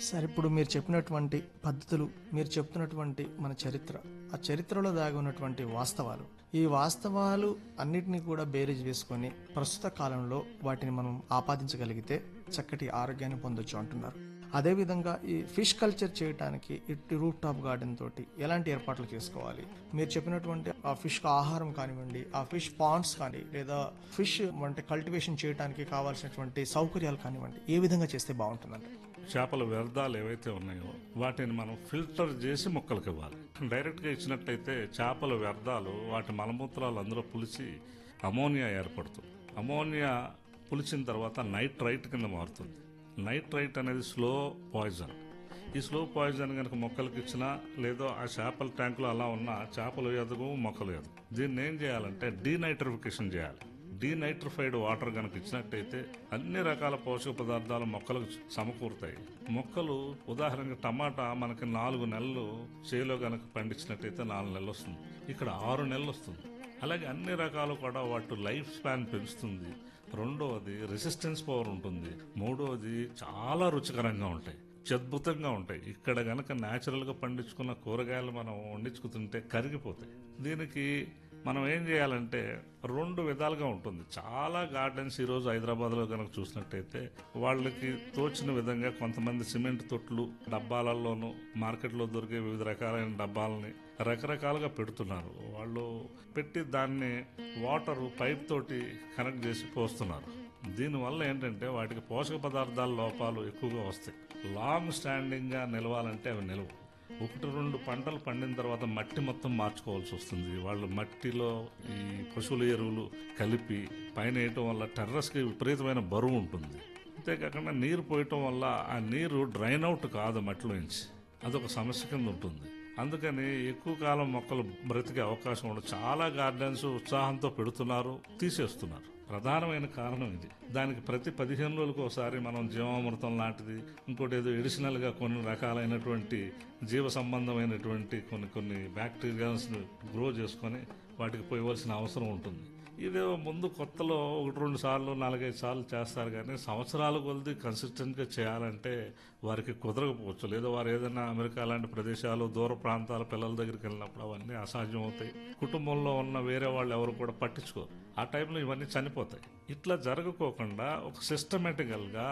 sir ఇప్పుడు మీరు చెప్పినటువంటి పద్ధతులు మీరు చెప్తున్నటువంటి మన చరిత్ర ఆ చరిత్రలో దాగి ఉన్నటువంటి వాస్తవాలు ఈ వాస్తవాలు అన్నిటినీ కూడా బేరీజ్ వేసుకొని ప్రస్తుత కాలంలో వాటిని మనం ఆపాదించగలిగితే చక్కటి ఆరోగ్యాన్ని పొందొచ్చు అంటున్నారు అదేవిధంగా ఈ ఫిష్ కల్చర్ చేయడానికి ఇటు రూఫ్ టాప్ గార్డెన్ తోటి ఎలాంటి ఏర్పాట్లు చేసుకోవాలి మీరు చెప్పినటువంటి ఆ ఫిష్ ఆహారం కానివ్వండి ఆ ఫిష్ పాండ్స్ కానీ లేదా ఫిష్ అంటే కల్టివేషన్ చేయడానికి కావాల్సినటువంటి సౌకర్యాలు కానివ్వండి ఏ విధంగా చేస్తే బాగుంటుందండి చేపల వ్యర్థాలు ఏవైతే ఉన్నాయో వాటిని మనం ఫిల్టర్ చేసి మొక్కలకు ఇవ్వాలి డైరెక్ట్గా ఇచ్చినట్టయితే చేపల వ్యర్థాలు వాటి మలమూత్రాలు అందులో పులిచి అమోనియా ఏర్పడుతుంది అమోనియా పులిచిన తర్వాత నైట్రైట్ కింద మారుతుంది నైట్రైట్ అనేది స్లో పాయిజన్ ఈ స్లో పాయిజన్ కనుక మొక్కలకి ఇచ్చినా లేదో ఆ చేపల ట్యాంకులో అలా ఉన్నా చేపలు ఎదగు మొక్కలు ఎదగు దీన్ని ఏం చేయాలంటే డీనైట్రిఫికేషన్ చేయాలి డీనైట్రిఫైడ్ వాటర్ కనుక ఇచ్చినట్టయితే అన్ని రకాల పోషక పదార్థాలు మొక్కలకు సమకూరుతాయి మొక్కలు ఉదాహరణకి టమాటా మనకి నాలుగు నెలలు చేలో కనుక పండించినట్టయితే నాలుగు నెలలు వస్తుంది ఇక్కడ ఆరు నెలలు వస్తుంది అలాగే అన్ని రకాలు కూడా వాటి లైఫ్ స్పాన్ పెంచుతుంది రెండవది రెసిస్టెన్స్ పవర్ ఉంటుంది మూడవది చాలా రుచికరంగా ఉంటాయి అద్భుతంగా ఉంటాయి ఇక్కడ గనక న్యాచురల్గా పండించుకున్న కూరగాయలు మనం వండించుకుతుంటే కరిగిపోతాయి దీనికి మనం ఏం చేయాలంటే రెండు విధాలుగా ఉంటుంది చాలా గార్డెన్స్ ఈరోజు హైదరాబాద్లో కనుక చూసినట్టయితే వాళ్ళకి తోచిన విధంగా కొంతమంది సిమెంట్ తొట్లు డబ్బాలలోనూ మార్కెట్లో దొరికే వివిధ రకాలైన డబ్బాలని రకరకాలుగా పెడుతున్నారు వాళ్ళు పెట్టి దాన్ని వాటర్ పైప్ తోటి కనెక్ట్ చేసి పోస్తున్నారు దీనివల్ల ఏంటంటే వాటికి పోషక పదార్థాల లోపాలు ఎక్కువగా వస్తాయి లాంగ్ స్టాండింగ్గా నిలవాలంటే అవి నిలవు ఒకటి రెండు పంటలు పండిన తర్వాత మట్టి మొత్తం మార్చుకోవాల్సి వస్తుంది వాళ్ళు మట్టిలో ఈ పశువుల ఎరువులు కలిపి పైన వేయటం వల్ల టెర్రస్కి విపరీతమైన బరువు ఉంటుంది అంతేకాకుండా నీరు పోయటం వల్ల ఆ నీరు డ్రైన్ అవుట్ కాదు మట్టిలోంచి అదొక సమస్య కింద ఉంటుంది అందుకని ఎక్కువ కాలం మొక్కలు బ్రతికే అవకాశం ఉండదు చాలా గార్డెన్స్ ఉత్సాహంతో పెడుతున్నారు తీసేస్తున్నారు ప్రధానమైన కారణం ఇది దానికి ప్రతి పదిహేను రోజులకు ఒకసారి మనం జీవామృతం లాంటిది ఇంకోటి ఏదో ఎడిషనల్ గా కొన్ని రకాలైనటువంటి జీవ సంబంధమైనటువంటి కొన్ని కొన్ని బ్యాక్టీరియాస్ గ్రో చేసుకొని వాటికి పోయవలసిన అవసరం ఉంటుంది ఇదే ముందు కొత్తలో ఒకటి రెండు సార్లు నాలుగైదు సార్లు చేస్తారు కానీ సంవత్సరాల కొలది కన్సిస్టెంట్గా చేయాలంటే వారికి కుదరకపోవచ్చు లేదా వారు ఏదైనా అమెరికా లాంటి ప్రదేశాలు దూర ప్రాంతాల పిల్లల దగ్గరికి వెళ్ళినప్పుడు అవన్నీ అసాధ్యం అవుతాయి కుటుంబంలో ఉన్న వేరే వాళ్ళు ఎవరు కూడా పట్టించుకోరు ఆ టైంలో ఇవన్నీ చనిపోతాయి ఇట్లా జరగకోకుండా ఒక సిస్టమేటికల్గా